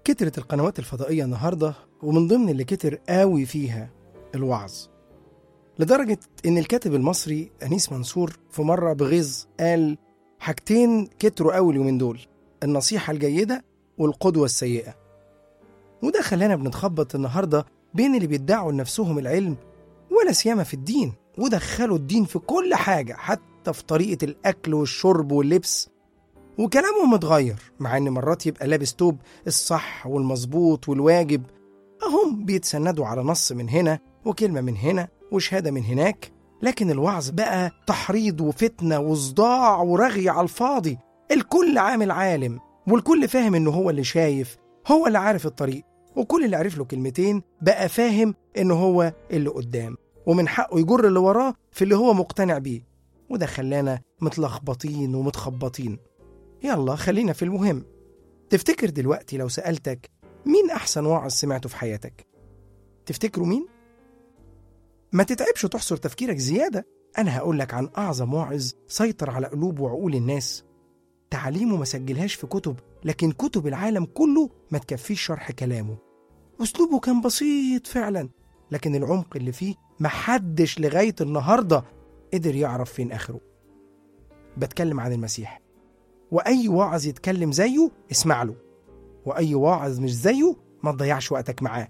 كترت القنوات الفضائية النهاردة ومن ضمن اللي كتر قوي فيها الوعظ لدرجة إن الكاتب المصري أنيس منصور في مرة بغيظ قال حاجتين كتروا قوي اليومين دول النصيحة الجيدة والقدوة السيئة وده خلانا بنتخبط النهاردة بين اللي بيدعوا لنفسهم العلم ولا سيما في الدين ودخلوا الدين في كل حاجة حتى في طريقة الأكل والشرب واللبس وكلامهم متغير مع إن مرات يبقى لابس توب الصح والمظبوط والواجب أهم بيتسندوا على نص من هنا وكلمة من هنا وشهادة من هناك لكن الوعظ بقى تحريض وفتنة وصداع ورغي على الفاضي الكل عامل عالم والكل فاهم إنه هو اللي شايف هو اللي عارف الطريق وكل اللي عرف له كلمتين بقى فاهم إنه هو اللي قدام ومن حقه يجر اللي وراه في اللي هو مقتنع بيه وده خلانا متلخبطين ومتخبطين يلا خلينا في المهم تفتكر دلوقتي لو سألتك مين أحسن واعظ سمعته في حياتك تفتكروا مين؟ ما تتعبش تحصر تفكيرك زيادة أنا هقول لك عن أعظم واعظ سيطر على قلوب وعقول الناس تعاليمه ما سجلهاش في كتب لكن كتب العالم كله ما تكفيش شرح كلامه أسلوبه كان بسيط فعلا لكن العمق اللي فيه محدش لغاية النهاردة قدر يعرف فين آخره بتكلم عن المسيح وأي واعظ يتكلم زيه اسمع له وأي واعظ مش زيه ما تضيعش وقتك معاه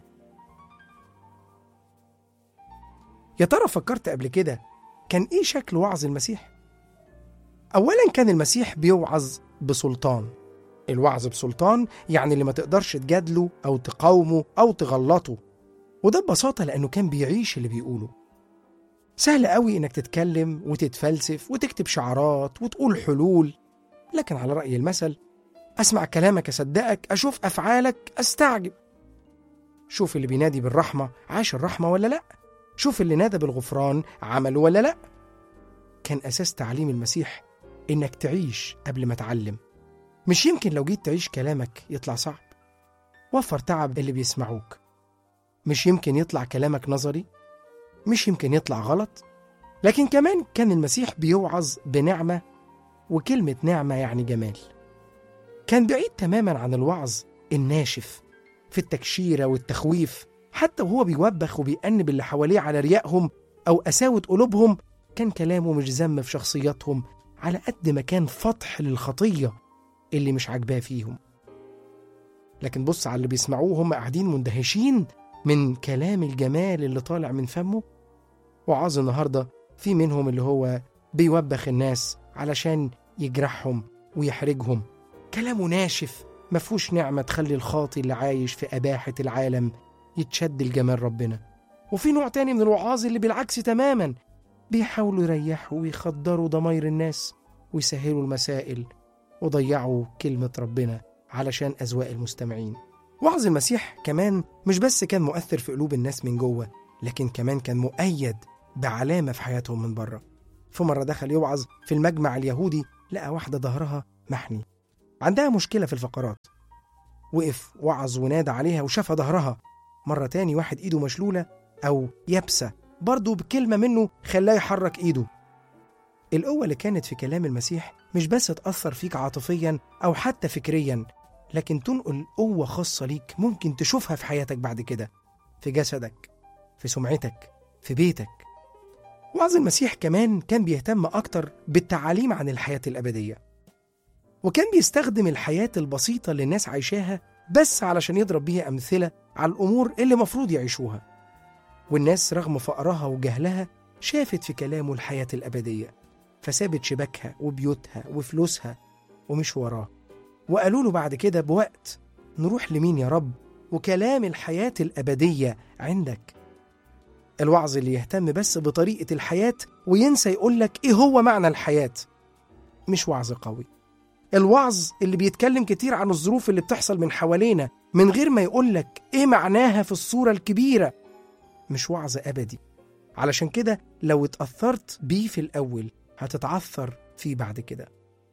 يا ترى فكرت قبل كده كان إيه شكل وعظ المسيح؟ أولا كان المسيح بيوعظ بسلطان الوعظ بسلطان يعني اللي ما تقدرش تجادله أو تقاومه أو تغلطه وده ببساطة لأنه كان بيعيش اللي بيقوله سهل قوي إنك تتكلم وتتفلسف وتكتب شعارات وتقول حلول لكن على رأي المثل أسمع كلامك أصدقك أشوف أفعالك أستعجب شوف اللي بينادي بالرحمة عاش الرحمة ولا لأ شوف اللي نادى بالغفران عمله ولا لأ كان أساس تعليم المسيح إنك تعيش قبل ما تعلم مش يمكن لو جيت تعيش كلامك يطلع صعب وفر تعب اللي بيسمعوك مش يمكن يطلع كلامك نظري مش يمكن يطلع غلط لكن كمان كان المسيح بيوعظ بنعمة وكلمة نعمة يعني جمال كان بعيد تماما عن الوعظ الناشف في التكشيرة والتخويف حتى وهو بيوبخ وبيأنب اللي حواليه على ريائهم أو قساوة قلوبهم كان كلامه مش ذم في شخصياتهم على قد ما كان فتح للخطية اللي مش عاجباه فيهم لكن بص على اللي بيسمعوه هم قاعدين مندهشين من كلام الجمال اللي طالع من فمه وعاظ النهارده في منهم اللي هو بيوبخ الناس علشان يجرحهم ويحرجهم كلامه ناشف مفهوش نعمة تخلي الخاطي اللي عايش في أباحة العالم يتشد لجمال ربنا وفي نوع تاني من الوعاظ اللي بالعكس تماما بيحاولوا يريحوا ويخدروا ضماير الناس ويسهلوا المسائل وضيعوا كلمة ربنا علشان أذواق المستمعين وعظ المسيح كمان مش بس كان مؤثر في قلوب الناس من جوه لكن كمان كان مؤيد بعلامة في حياتهم من بره في مرة دخل يوعظ في المجمع اليهودي لقى واحدة ظهرها محني عندها مشكلة في الفقرات وقف وعظ ونادى عليها وشافها ظهرها مرة تاني واحد إيده مشلولة أو يابسة برضه بكلمة منه خلاه يحرك إيده القوة اللي كانت في كلام المسيح مش بس تأثر فيك عاطفيا أو حتى فكريا لكن تنقل قوة خاصة ليك ممكن تشوفها في حياتك بعد كده في جسدك في سمعتك في بيتك وعظ المسيح كمان كان بيهتم أكتر بالتعاليم عن الحياة الأبدية وكان بيستخدم الحياة البسيطة اللي الناس عايشاها بس علشان يضرب بيها أمثلة على الأمور اللي مفروض يعيشوها والناس رغم فقرها وجهلها شافت في كلامه الحياة الأبدية فسابت شباكها وبيوتها وفلوسها ومش وراه وقالوا له بعد كده بوقت نروح لمين يا رب وكلام الحياة الأبدية عندك الوعظ اللي يهتم بس بطريقة الحياة وينسى يقولك إيه هو معنى الحياة مش وعظ قوي الوعظ اللي بيتكلم كتير عن الظروف اللي بتحصل من حوالينا من غير ما يقولك إيه معناها في الصورة الكبيرة مش وعظ أبدي علشان كده لو اتأثرت بيه في الأول هتتعثر فيه بعد كده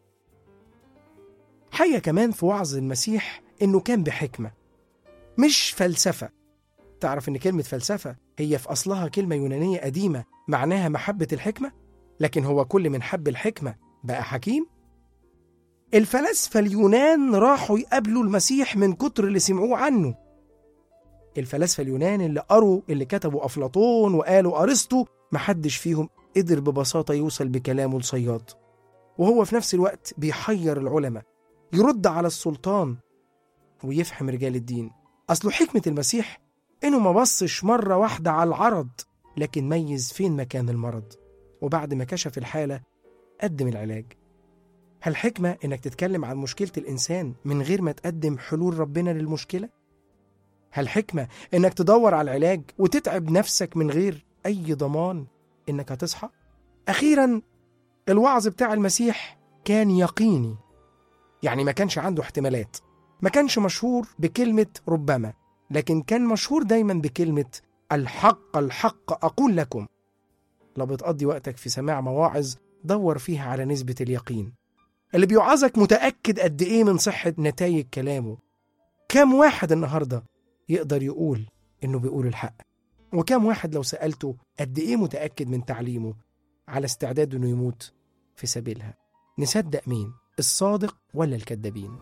حاجة كمان في وعظ المسيح إنه كان بحكمة مش فلسفة تعرف إن كلمة فلسفة هي في أصلها كلمة يونانية قديمة معناها محبة الحكمة لكن هو كل من حب الحكمة بقى حكيم الفلاسفة اليونان راحوا يقابلوا المسيح من كتر اللي سمعوه عنه الفلاسفة اليونان اللي قروا اللي كتبوا أفلاطون وقالوا أرسطو محدش فيهم قدر ببساطة يوصل بكلامه لصياد وهو في نفس الوقت بيحير العلماء يرد على السلطان ويفهم رجال الدين أصله حكمة المسيح إنه ما بصش مرة واحدة على العرض لكن ميز فين مكان المرض وبعد ما كشف الحالة قدم العلاج هل حكمة إنك تتكلم عن مشكلة الإنسان من غير ما تقدم حلول ربنا للمشكلة؟ هل حكمة إنك تدور على العلاج وتتعب نفسك من غير أي ضمان إنك هتصحى؟ أخيرا الوعظ بتاع المسيح كان يقيني يعني ما كانش عنده احتمالات ما كانش مشهور بكلمة ربما لكن كان مشهور دايما بكلمة الحق الحق أقول لكم لو بتقضي وقتك في سماع مواعظ دور فيها على نسبة اليقين اللي بيوعظك متأكد قد إيه من صحة نتائج كلامه كم واحد النهاردة يقدر يقول إنه بيقول الحق وكم واحد لو سألته قد إيه متأكد من تعليمه على استعداد إنه يموت في سبيلها نصدق مين الصادق ولا الكذابين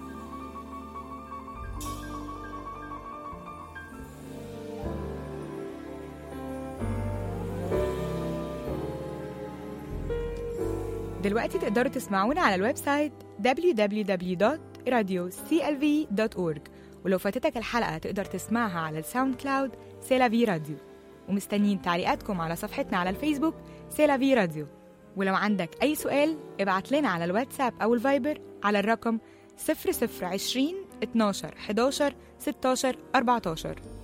دلوقتي تقدروا تسمعونا على الويب سايت www.radioclv.org ولو فاتتك الحلقة تقدر تسمعها على الساوند كلاود سيلافي راديو ومستنيين تعليقاتكم على صفحتنا على الفيسبوك سيلافي راديو ولو عندك أي سؤال ابعت لنا على الواتساب أو الفايبر على الرقم 0020 12 11 16 14